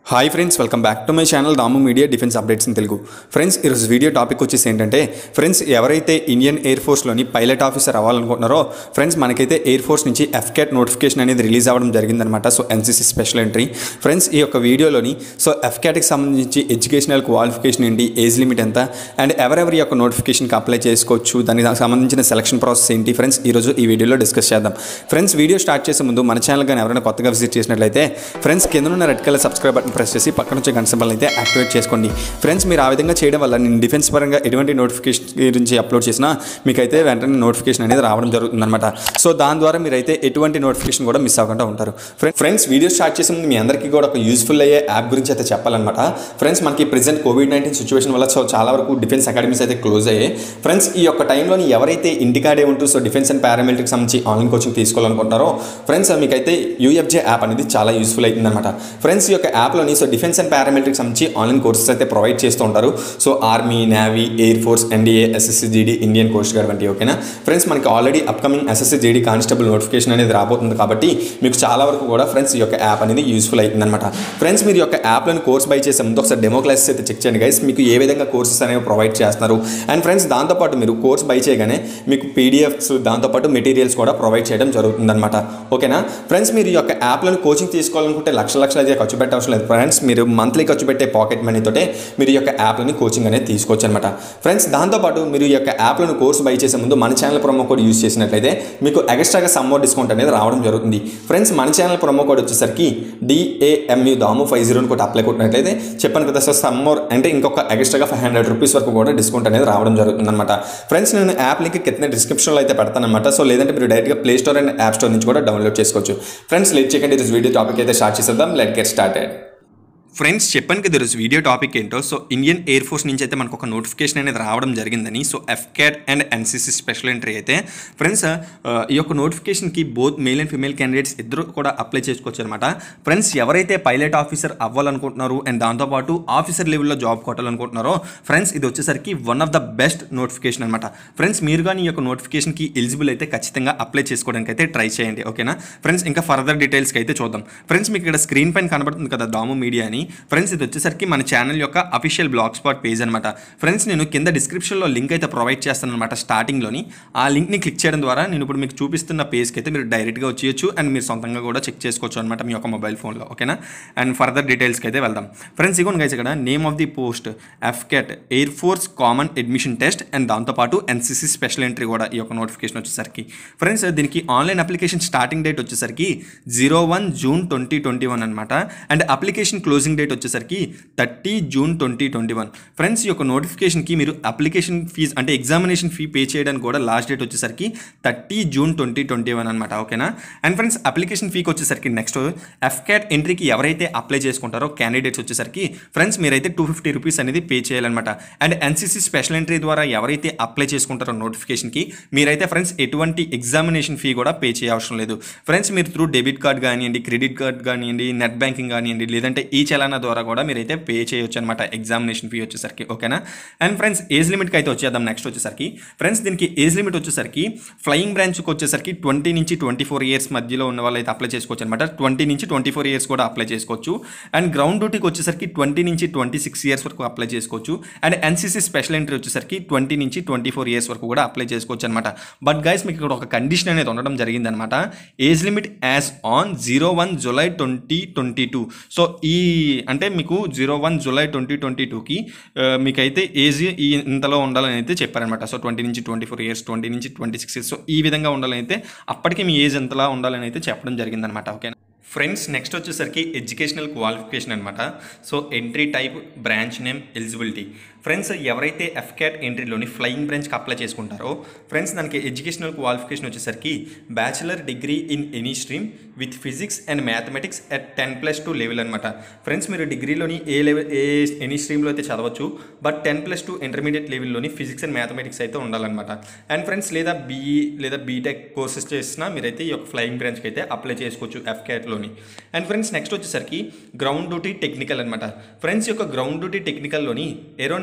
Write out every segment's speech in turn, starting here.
hi friends welcome back to my channel Damu media defence updates in Telugu friends ఈరోజు video topic వచ్చేసి ఏంటంటే friends ఎవరైతే Indian air ఫోర్స్లోని pilot officer అవ్వాలనుకుంటున్నారో friends మనకైతే ఎయిర్ ఫోర్స్ నుంచి ఎఫ్కేట్ నోటిఫికేషన్ అనేది రిలీజ్ అవ్వడం జరిగిందనమాట so NCC special entry friends ఈ యొక్క వీడియోలోని సో ఎఫ్కేట్కి సంబంధించి ఎడ్యుకేషనల్ క్వాలిఫికేషన్ ఏంటి ఏజ్ లిమిట్ ఎంత అండ్ ఎవరెవరి యొక్క నోటిఫికేషన్కి అప్లై చేసుకోవచ్చు దానికి సంబంధించిన సెలక్షన్ ప్రాసెస్ ఏంటి ఫ్రెండ్స్ ఈరోజు ఈ వీడియోలో డిస్కస్ చేద్దాం ఫ్రెండ్స్ వీడియో స్టార్ట్ చేసే ముందు మన ఛానల్ కానీ ఎవరైనా కొత్తగా విజిట్ చేసినట్లయితే ఫ్రెండ్స్ కింద ఉన్న red colour subscribe button press చేసి పక్కన వచ్చే గంట సింబల్ అయితే యాక్టివేట్ చేసుకోండి ఫ్రెండ్స్ మీరు ఆ విధంగా చేయడం వల్ల నేను డిఫెన్స్ పరంగా ఎటువంటి నోటిఫికేషన్ గురించి అప్లోడ్ చేసినా మీకైతే వెంటనే నోటిఫికేషన్ అనేది రావడం జరుగుతుందన్నమాట సో దాని ద్వారా మీరైతే ఎటువంటి నోటిఫికేషన్ కూడా మిస్ అవ్వకుండా ఉంటారు ఫ్రె- ఫ్రెండ్స్ వీడియో స్టార్ట్ చేసే ముందు మీ అందరికీ కూడా ఒక యూస్ఫుల్ అయ్యే యాప్ గురించి అయితే చెప్పాలన్నమాట ఫ్రెండ్స్ మనకి ప్రెసెంట్ కోవిడ్ నైన్టీన్ సిచ్యువేషన్ వల్ల సో చాలా వరకు డిఫెన్స్ అకాడమీస్ అయితే క్లోజ్ అయ్యాయి ఫ్రెండ్స్ ఈ యొక్క టైంలోని ఎవరైతే ఇంటికాడే ఉంటూ సో డిఫెన్స్ అండ్ పారామిలిటరీకి సంబంధించి ఆన్లైన్ కోచింగ్ తీసుకోవాలనుకుంటున్నారో ఫ్రెండ్స్ మీకైతే యూఎఫ్జే యాప్ అనేది చాలా యూస్ఫుల్ అవుతుందన్నమాట ఫ్రెండ్స్ ఈ యొక్క యాప్లోని సో డిఫెన్స్ అండ్ పారామిలిటరీకి సంబంధించి ఆన్లైన్ కోర్సెస్ అయితే ప్రొవైడ్ చేస్తూ ఉంటారు so army navy air force NDA SSC GD Indian coast guard వంటి ఓకేనా ఫ్రెండ్స్ మనకి already upcoming SSC GD constable notification అనేది రాబోతుంది కాబట్టి మీకు చాలా వరకు కూడా ఫ్రెండ్స్ ఈ యొక్క యాప్ అనేది యూస్ఫుల్ అవుతుందన్నమాట ఫ్రెండ్స్ మీరు ఈ యొక్క యాప్లను కోర్స్ బై చేసే ముందు ఒకసారి డెమో క్లాసెస్ అయితే చెక్ చేయండి గైస్ మీకు ఏ విధంగా కోర్సెస్ అనేవి ప్రొవైడ్ చేస్తున్నారు అండ్ ఫ్రెండ్స్ దాంతోపాటు మీరు కోర్స్ బై చేయగానే మీకు పీడిఎఫ్స్ దాంతోపాటు మెటీరియల్స్ కూడా ప్రొవైడ్ చేయడం జరుగుతుందన్నమాట ఓకేనా ఫ్రెండ్స్ మీరు ఈ యొక్క యాప్లను కోచింగ్ తీసుకోవాలనుకుంటే లక్ష లక్షలు అయితే ఖర్చు పెట్టే అవసరం లేదు ఫ్రెండ్స్ మీరు మంత్లీ ఖర్చు పెట్టే పాకెట్ మనీతోటే మీరు ఈ యొక్క యాప్లని కోచింగ్ అనేది తీసుకోవచ్చు అనమాట ఫ్రెండ్స్ దాంతోపాటు మీరు ఈ యొక్క యాప్లను కోర్స్ బై చేసే ముందు మన ఛానల్ ప్రొమో కోడ్ యూస్ చేసినట్లయితే మీకు ఎక్స్ట్రాగా సమ్మోర్ డిస్కౌంట్ అనేది రావడం జరుగుతుంది ఫ్రెండ్స్ మన ఛానల్ ప్రొమో కోడ్ వచ్చేసరికి డిఏఎంయు దాము ఫైవ్ జీరో కోడ్ అప్లై కొట్టినట్లయితే చెప్పాను కదా సార్ సమ్మోర్ అంటే ఇంకొక ఎక్స్ట్రాగా ఫైవ్ హండ్రెడ్ రూపీస్ వరకు కూడా డిస్కౌంట్ అనేది రావడం జరుగుతుంది అనమాట ఫ్రెండ్స్ నేను యాప్ లింక్ కింద డిస్క్రిప్షన్లో అయితే పెడతానమాట సో లేదంటే మీరు డైరెక్ట్గా play store and app store నుంచి కూడా డౌన్లోడ్ చేసుకోవచ్చు ఫ్రెండ్స్ లేట్ చేయకండి ఈరోజు వీడియో టాపిక్ అయితే స్టార్ట్ చేసేద్దాం లెట్ గెట్ స్టార్టెడ్ ఫ్రెండ్స్ చెప్పాను కదా ఈరోజు వీడియో టాపిక్ ఏంటో సో ఇండియన్ ఎయిర్ ఫోర్స్ నుంచి అయితే మనకు ఒక నోటిఫికేషన్ అనేది రావడం జరిగిందని so AFCAT and NCC special entry అయితే ఫ్రెండ్స్ ఆ, ఈ యొక్క నోటిఫికేషన్కి both male and female candidates ఇద్దరు కూడా అప్లై చేసుకోవచ్చు అనమాట ఫ్రెండ్స్ ఎవరైతే పైలట్ ఆఫీసర్ అవ్వాలనుకుంటున్నారు అండ్ దాంతోపాటు ఆఫీసర్ లెవెల్లో జాబ్ కొట్టాలనుకుంటున్నారో ఫ్రెండ్స్ ఇది వచ్చేసరికి one of the best notification అనమాట ఫ్రెండ్స్ మీరు కానీ ఈ యొక్క నోటిఫికేషన్కి ఎలిజిబుల్ అయితే ఖచ్చితంగా అప్లై చేసుకోవడానికి అయితే ట్రై చేయండి ఓకేనా ఫ్రెండ్స్ ఇంకా ఫర్దర్ డీటెయిల్స్కి అయితే చూద్దాం ఫ్రెండ్స్ మీకు ఇక్కడ స్క్రీన్ పైన కనబడుతుంది కదా దాము మీడియా అని ఫ్రెండ్స్ ఇది వచ్చేసరికి మన ఛానల్ యొక్క అఫీషియల్ బ్లాగ్ స్పాట్ పేజ్ అనమాట ఫ్రెండ్స్ నేను కింద డిస్క్రిప్షన్లో లింక్ అయితే ప్రొవైడ్ చేస్తాను అనమాట స్టార్టింగ్లోని ఆ లింక్ని క్లిక్ చేయడం ద్వారా నేను ఇప్పుడు మీకు చూపిస్తున్న పేజ్కి అయితే మీరు డైరెక్ట్గా వచ్చేయచ్చు అండ్ మీరు సొంతంగా కూడా చెక్ చేసుకోవచ్చు అనమాట మీ యొక్క మొబైల్ ఫోన్లో ఓకేనా అండ్ ఫర్దర్ డీటెయిల్స్కి అయితే వెళ్దాం ఫ్రెండ్స్ ఇగోండి గైస్ ఇక్కడ name of the post AFCAT air force common admission test and దాంతోపాటు ఎన్సీసీ స్పెషల్ ఎంట్రీ కూడా ఈ యొక్క నోటిఫికేషన్ వచ్చేసరికి ఫ్రెండ్స్ దీనికి ఆన్లైన్ అప్లికేషన్ స్టార్టింగ్ డేట్ వచ్చేసరికి zero one June twenty twenty one అనమాట అండ్ అప్లికేషన్ క్లోజింగ్ డేట్ వచ్చేసరికి thirty June twenty twenty one friends ఈ యొక్క నోటిఫికేషన్కి మీరు అప్లికేషన్ ఫీజ్ అంటే ఎగ్జామినేషన్ ఫీ పే చేయడానికి కూడా లాస్ట్ డేట్ వచ్చేసరికి thirty June twenty twenty one అనమాట ఓకేనా అండ్ ఫ్రెండ్స్ అప్లికేషన్ ఫీకి వచ్చేసరికి నెక్స్ట్ ఎఫ్క్యాట్ ఎంట్రీకి ఎవరైతే అప్లై చేసుకుంటారో క్యాండిడేట్స్ వచ్చేసరికి ఫ్రెండ్స్ మీరైతే టూ ఫిఫ్టీ రూపీస్ అనేది పే చేయాలన్నమాట అండ్ ఎన్సీసీ స్పెషల్ ఎంట్రీ ద్వారా ఎవరైతే అప్లై చేసుకుంటారో నోటిఫికేషన్కి మీరైతే ఫ్రెండ్స్ ఎటువంటి ఎగ్జామినేషన్ ఫీ కూడా పే చేయవసరం లేదు ఫ్రెండ్స్ మీరు త్రూ డెబిట్ కార్డ్ కానివ్వండి క్రెడిట్ కార్డ్ కానివ్వండి నెట్ బ్యాంకింగ్ కానివ్వండి లేదంటే ఈ చలానా ద్వారా కూడా మీరైతే పే చేయొచ్చు అనమాట ఎగ్జామినేషన్ ఫీ వచ్చేసరికి ఓకేనా అండ్ ఫ్రెండ్స్ ఏజ్ లిమిట్కి అయితే వచ్చేద్దాం నెక్స్ట్ వచ్చేసరికి ఫ్రెండ్స్ దీనికి ఏజ్ లిమిట్ వచ్చేసరికి ఫ్లయింగ్ బ్రాంచ్కి వచ్చేసరికి ట్వంటీ నుంచి ట్వంటీ ఫోర్ ఇయర్స్ మధ్యలో ఉన్న వాళ్ళు అయితే అప్లై చేసుకోవచ్చు అనమాట ట్వంటీ నుంచి ట్వంటీ ఫోర్ ఇయర్స్ కూడా అప్లై చేసుకోవచ్చు అండ్ గ్రౌండ్ డ్యూటీకి వచ్చేసరికి ట్వంటీ నుంచి ట్వంటీ సిక్స్ ఇయర్స్ వరకు అప్లై చేసుకోవచ్చు అండ్ ఎన్సీసీ స్పెషల్ ఎంట్రీ వచ్చేసరికి ట్వంటీ నుంచి ట్వంటీ ఫోర్ ఇయర్స్ వరకు కూడా అప్లై చేసుకోవచ్చు అనమాట బట్ గైస్ మీకు ఇక్కడ ఒక కండిషన్ అనేది ఉండడం జరిగిందనమాట age limit as on zero one July twenty twenty two so ఈ అంటే మీకు zero one July twenty twenty టూకి మీకైతే ఏజ్ ఈ ఇంతలో ఉండాలని అయితే చెప్పారనమాట సో ట్వంటీ నుంచి ట్వంటీ ఫోర్ ఇయర్స్ ట్వంటీ నుంచి ట్వంటీ సిక్స్ ఇయర్స్ సో ఈ విధంగా ఉండాలని అయితే అప్పటికి మీ ఏజ్ ఎంతలా ఉండాలని అయితే చెప్పడం జరిగిందనమాట ఓకేనా ఫ్రెండ్స్ నెక్స్ట్ వచ్చేసరికి ఎడ్యుకేషనల్ క్వాలిఫికేషన్ అనమాట so entry type branch name eligibility friends ఎవరైతే ఎఫ్క్యాట్ ఎంట్రీలోని ఫ్లయింగ్ బ్రాంచ్కి అప్లై చేసుకుంటారో ఫ్రెండ్స్ దానికి ఎడ్యుకేషనల్ క్వాలిఫికేషన్ వచ్చేసరికి bachelor degree in any stream with physics and mathematics at ten plus two level అనమాట friends మీరు డిగ్రీలోని ఏ లెవెల్ ఏ ఎనీ స్ట్రీమ్లో అయితే చదవచ్చు but ten plus two intermediate లెవెల్లోని ఫిజిక్స్ అండ్ మ్యాథమెటిక్స్ అయితే ఉండాలన్నమాట అండ్ ఫ్రెండ్స్ లేదా బీఈ లేదా బీటెక్ కోర్సెస్ చేసినా మీరైతే ఈ యొక్క ఫ్లయింగ్ బ్రాంచ్కి అయితే అప్లై చేసుకోవచ్చు ఎఫ్క్యాట్లోని అండ్ ఫ్రెండ్స్ నెక్స్ట్ వచ్చేసరికి గ్రౌండ్ డ్యూటీ టెక్నికల్ అనమాట ఫ్రెండ్స్ యొక్క గ్రౌండ్ డ్యూటీ టెక్నికల్లోని ఏరోనా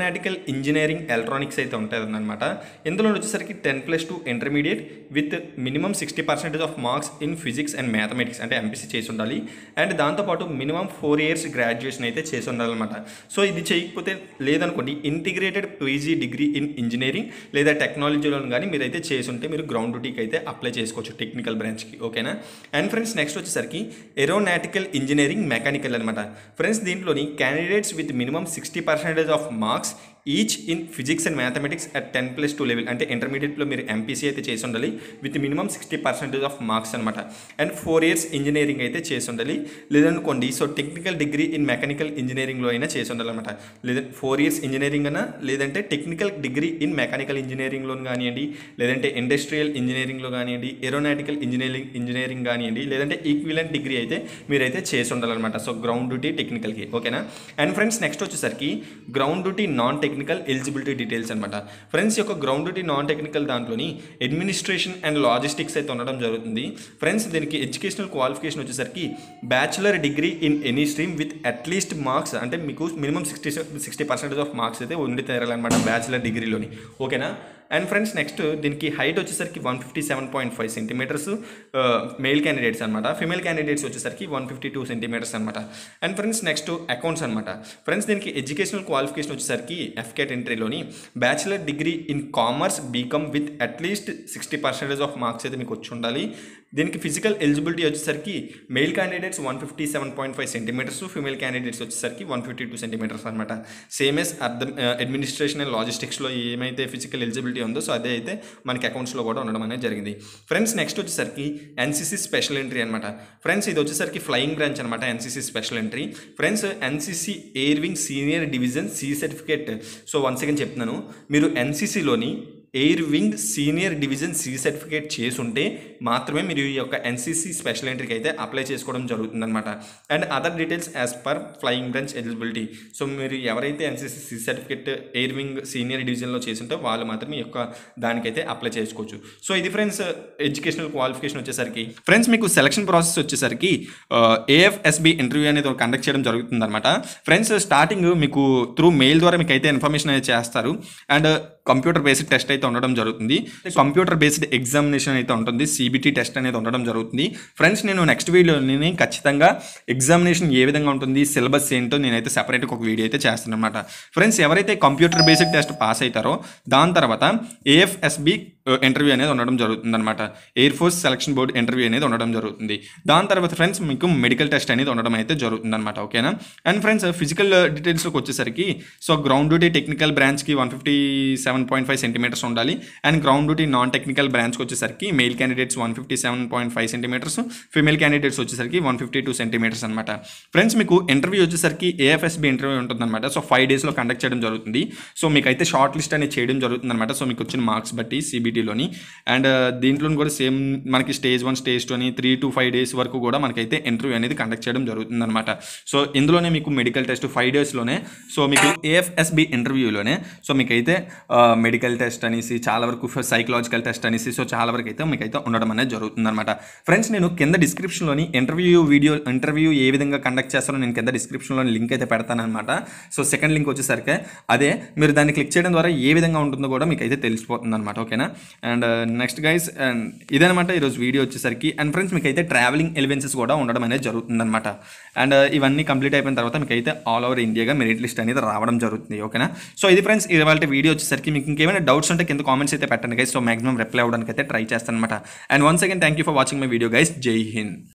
ఏరోనాటికల్ ఇంజనీరింగ్ ఎలక్ట్రానిక్స్ అయితే ఉంటుంది అనమాట ఇందులో వచ్చేసరికి ten plus two intermediate with minimum sixty percentage of marks in physics and mathematics అంటే ఎంపీసీ చేసి ఉండాలి అండ్ దాంతోపాటు మినిమం ఫోర్ ఇయర్స్ గ్రాడ్యుయేషన్ అయితే చేసి ఉండాలన్నమాట సో ఇది చేయకపోతే లేదనుకోండి integrated PG degree in engineering లేదా టెక్నాలజీలో కానీ మీరైతే చేసి ఉంటే మీరు గ్రౌండ్ డ్యూటీకి అయితే అప్లై చేసుకోవచ్చు టెక్నికల్ బ్రాంచ్కి ఓకేనా అండ్ ఫ్రెండ్స్ నెక్స్ట్ వచ్చేసరికి ఏరోనాటికల్ ఇంజనీరింగ్ మెకానికల్ అనమాట ఫ్రెండ్స్ దీంట్లోని candidates with minimum sixty percentage of marks each in physics and mathematics at ten plus two level అంటే ఇంటర్మీడియట్లో మీరు ఎంపీసీ అయితే చేసి ఉండాలి with minimum sixty percentage of marks అనమాట అండ్ ఫోర్ ఇయర్స్ ఇంజనీరింగ్ అయితే చేసి ఉండాలి లేదనుకోండి so technical degree in mechanical ఇంజనీరింగ్లో అయినా చేసి ఉండాలన్నమాట లేదా ఫోర్ ఇయర్స్ ఇంజనీరింగ్ అయినా లేదంటే టెక్నికల్ డిగ్రీ ఇన్ మెకానికల్ ఇంజనీరింగ్లో కానివ్వండి లేదంటే ఇండస్ట్రియల్ ఇంజనీరింగ్లో కానివ్వండి ఏరోనాటికల్ ఇంజనీరింగ్ ఇంజనీరింగ్ కానివ్వండి లేదంటే ఈక్విలెంట్ డిగ్రీ అయితే మీరైతే చేసి ఉండాలన్నమాట సో గ్రౌండ్ డ్యూటీ టెక్నికల్కి ఓకేనా అండ్ ఫ్రెండ్స్ నెక్స్ట్ వచ్చేసరికి ground duty non technical eligibility details అనమాట ఫ్రెండ్స్ యొక్క గ్రౌండ్ డ్యూటీ నాన్ టెక్నికల్ దాంట్లోని అడ్మినిస్ట్రేషన్ అండ్ లాజిస్టిక్స్ అయితే ఉండడం జరుగుతుంది ఫ్రెండ్స్ దీనికి ఎడ్యుకేషనల్ క్వాలిఫికేషన్ వచ్చేసరికి bachelor degree in any stream with at least marks అంటే మీకు minimum sixty sixty percentage of marks అయితే ఉండి తీరాలన్నమాట బ్యాచులర్ డిగ్రీలోని ఓకేనా అండ్ ఫ్రెండ్స్ నెక్స్ట్ దీనికి హైట్ వచ్చేసరికి one fifty seven point five centimetres male candidates అనమాట ఫిమేల్ క్యాండిడేట్స్ వచ్చేసరికి వన్ ఫిఫ్టీ టూ సెంటీమీటర్స్ అనమాట అండ్ ఫ్రెండ్స్ నెక్స్ట్ అకౌంట్స్ అనమాట ఫ్రెండ్స్ దీనికి ఎడ్యుకేషనల్ క్వాలిఫికేషన్ వచ్చేసరికి ఎఫ్కేట్ ఎంట్రీలోని bachelor degree in commerce BCom with at least sixty percentage of marks అయితే మీకు వచ్చి ఉండాలి దీనికి ఫిజికల్ ఎలిజిబిలిటీ వచ్చేసరికి male candidates one fifty seven point five centimetres female candidates వచ్చేసరికి వన్ ఫిఫ్టీ టూ సెంటీమీటర్స్ అనమాట సేమ్ ఎస్ అర్థం అడ్మినిస్ట్రేషన్ అండ్ లాజిస్టిక్స్లో ఏమైతే ఫిజికల్ ఎలిజిబిలిటీ ఉందో సో అదే అయితే మనకి అకౌంట్స్లో కూడా ఉండడం అనేది జరిగింది ఫ్రెండ్స్ నెక్స్ట్ వచ్చేసరికి ఎన్సీసీ స్పెషల్ ఎంట్రీ అనమాట ఫ్రెండ్స్ ఇది వచ్చేసరికి ఫ్లయింగ్ బ్రాంచ్ అనమాట NCC special entry friends NCC air wing senior division C certificate so one second చెప్తున్నాను మీరు ఎన్సీసీలోని air wing senior division C certificate చేసుంటే మాత్రమే మీరు ఈ యొక్క ఎన్సీసీ స్పెషల్ ఎంట్రీకి అయితే అప్లై చేసుకోవడం జరుగుతుందన్నమాట and other details as per flying branch eligibility so మీరు ఎవరైతే NCC C certificate air wing senior డివిజన్లో చేసింటే వాళ్ళు మాత్రమే ఈ యొక్క దానికైతే అప్లై చేసుకోవచ్చు సో ఇది ఫ్రెండ్స్ ఎడ్యుకేషనల్ క్వాలిఫికేషన్ వచ్చేసరికి ఫ్రెండ్స్ మీకు సెలక్షన్ ప్రాసెస్ వచ్చేసరికి ఏఎఫ్ఎస్బి ఇంటర్వ్యూ అనేది కండక్ట్ చేయడం జరుగుతుందన్నమాట ఫ్రెండ్స్ స్టార్టింగ్ మీకు త్రూ మెయిల్ ద్వారా మీకు అయితే ఇన్ఫర్మేషన్ అయితే చేస్తారు అండ్ కంప్యూటర్ బేస్డ్ టెస్ట్ అయితే ఉండడం జరుగుతుంది కంప్యూటర్ బేస్డ్ ఎగ్జామినేషన్ అయితే ఉంటుంది సిబిటీ టెస్ట్ అనేది ఉండడం జరుగుతుంది ఫ్రెండ్స్ నేను నెక్స్ట్ వీడియోని ఖచ్చితంగా ఎగ్జామినేషన్ ఏ విధంగా ఉంటుంది సిలబస్ ఏంటో నేనైతే సెపరేట్గా ఒక వీడియో అయితే చేస్తాను అనమాట ఫ్రెండ్స్ ఎవరైతే కంప్యూటర్ బేస్డ్ టెస్ట్ పాస్ అవుతారో దాని తర్వాత ఏఎఫ్ఎస్బి ఇంటర్వ్యూ అనేది ఉండడం జరుగుతుంది అనమాట air force selection board interview అనేది ఉండడం జరుగుతుంది దాని తర్వాత ఫ్రెండ్స్ మీకు మెడికల్ టెస్ట్ అనేది ఉండడం అయితే జరుగుతుంది అనమాట ఓకేనా అండ్ ఫ్రెండ్స్ ఫిజికల్ డీటెయిల్స్లోకి వచ్చేసరికి సో గ్రౌండ్ డ్యూటీ టెక్నికల్ బ్రాంచ్కి one fifty seven point five centimetres ఉండాలి and ground duty non technical బ్రాంచ్కి వచ్చేసరికి male candidates one fifty seven point five centimetres female candidates వచ్చేసరికి వన్ ఫిఫ్టీ టూ సెంటీమీటర్స్ అనమాట friends మీకు interview వచ్చేసరికి AFSB interview ఉంటుందన్నమాట so five డేస్లో conduct చేయడం జరుగుతుంది సో మీకు అయితే షార్ట్ లిస్ట్ అనేది చేయడం జరుగుతుంది అనమాట సో మీకు వచ్చిన మార్క్స్ బట్టి సిబిటీలోని అండ్ దీంట్లో కూడా సేమ్ మనకి స్టేజ్ వన్ స్టేజ్ టూ అని త్రీ టు ఫైవ్ డేస్ వరకు కూడా మనకైతే ఇంటర్వ్యూ అనేది కండక్ట్ చేయడం జరుగుతుంది అనమాట సో ఇందులోనే మీకు మెడికల్ టెస్ట్ ఫైవ్ డేస్లోనే సో మీకు ఏఎఫ్ఎస్బి ఇంటర్వ్యూలోనే సో మీకైతే మెడికల్ టెస్ట్ అనేసి చాలా వరకు సైకలాజికల్ టెస్ట్ అనేసి సో చాలా వరకు అయితే మీకైతే ఉండడం అనేది జరుగుతుంది అనమాట ఫ్రెండ్స్ నేను కింద డిస్క్రిప్షన్లోని ఇంటర్వ్యూ వీడియో ఇంటర్వ్యూ ఏ విధంగా కండక్ట్ చేస్తారో నేను కింద డిస్క్రిప్షన్లో లింక్ అయితే పెడతాను అనమాట సో సెకండ్ లింక్ వచ్చేసరికి అదే మీరు దాన్ని క్లిక్ చేయడం ద్వారా ఏ విధంగా ఉంటుందో కూడా మీకు అయితే తెలిసిపోతుంది అనమాట ఓకేనా అండ్ నెక్స్ట్ గైస్ అండ్ ఇదనమాట ఈరోజు వీడియో వచ్చేసరికి అండ్ ఫ్రెండ్స్ మీకు అయితే ట్రావెలింగ్ ఎలివెన్సెస్ కూడా ఉండడం అనేది జరుగుతుందన్నమాట అండ్ ఇవన్నీ కంప్లీట్ అయిపోయిన తర్వాత మీకు అయితే ఆల్ ఓవర్ ఇండియాగా మెరిట్ లిస్ట్ అనేది రావడం జరుగుతుంది ఓకేనా సో ఇది ఫ్రెండ్స్ ఇవాళ వీడియో వచ్చేసరికి మీకు ఇంకేమైనా డౌట్స్ ఉంటే కింద కామెంట్స్ అయితే పెట్టండి గైస్ సో మాక్సిమం రిప్లై అవ్వడానికి అయితే ట్రై చేస్తాను అనమాట and once again thank you for watching my video guys జై హింద్